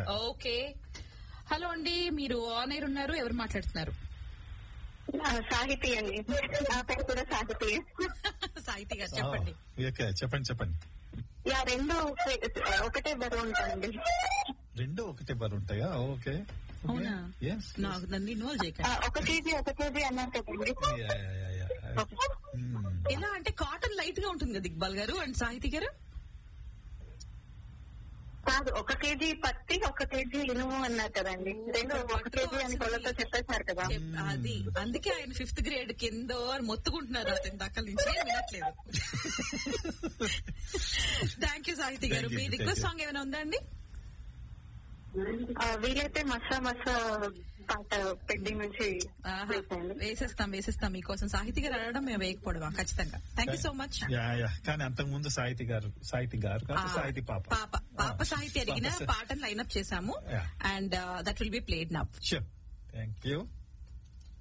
Yeah. Okay hello అండి మీరు on air ఉన్నారు ఎవరు మాట్లాడుతున్నారు సాహితీ అండి నా పేరు కూడా సాహితీ సాహితి గారు చెప్పండి ఓకే చెప్పండి చెప్పండి యా రెండు ఒకటే బరువు ఉంటుందండి రెండు ఒకటే బార్ ఉంటాయా ఓకే అవునా Yes, yes. నాకు నన్ను ఇన్వాల్వ్ ఆ, చేయకండి ఒక కేజీ ఒక కేజీ అన్నారు కదండి Yeah, yeah, yeah, yeah. Hmm. ఎలా అంటే కాటన్ లైట్ గా ఉంటుంది కదా ఇక్బాల్ గారు అండ్ సాహితి గారు కాదు ఒక కేజీ పత్తి ఒక కేజీ ఇనుము అన్నారు కదండి రెండు ఒక కేజీ అని కొలత చెప్పేశారు కదా చెప్- అది అందుకే ఆయన ఫిఫ్త్ గ్రేడ్ కింద మొత్తుకుంటున్నారు అతని దక్కల నుంచి ఏం వినట్లేదు థ్యాంక్ యూ సాహితి గారు Thank you, మీ thank రిక్వెస్ట్ you. సాంగ్ ఏమైనా ఉందా అండి ఆ, వీలైతే మసా మసా పాట పెండింగ్ నుంచి ఆహా. వేసేయండి వేసేస్తాం వేసేస్తాం మీకోసం సాహితి గారు అడగడం మేము వేయకపోవడమా ఖచ్చితంగా thank you so much yeah yeah కానీ అంతకు ముందు సాహితి గారు సాహితి గారు కాదు సాహితి పాప పాప పాప సాహితి అడిగిన పాప. పాటను లైన్అప్ చేశాము Yeah. And that will be played now sure thank you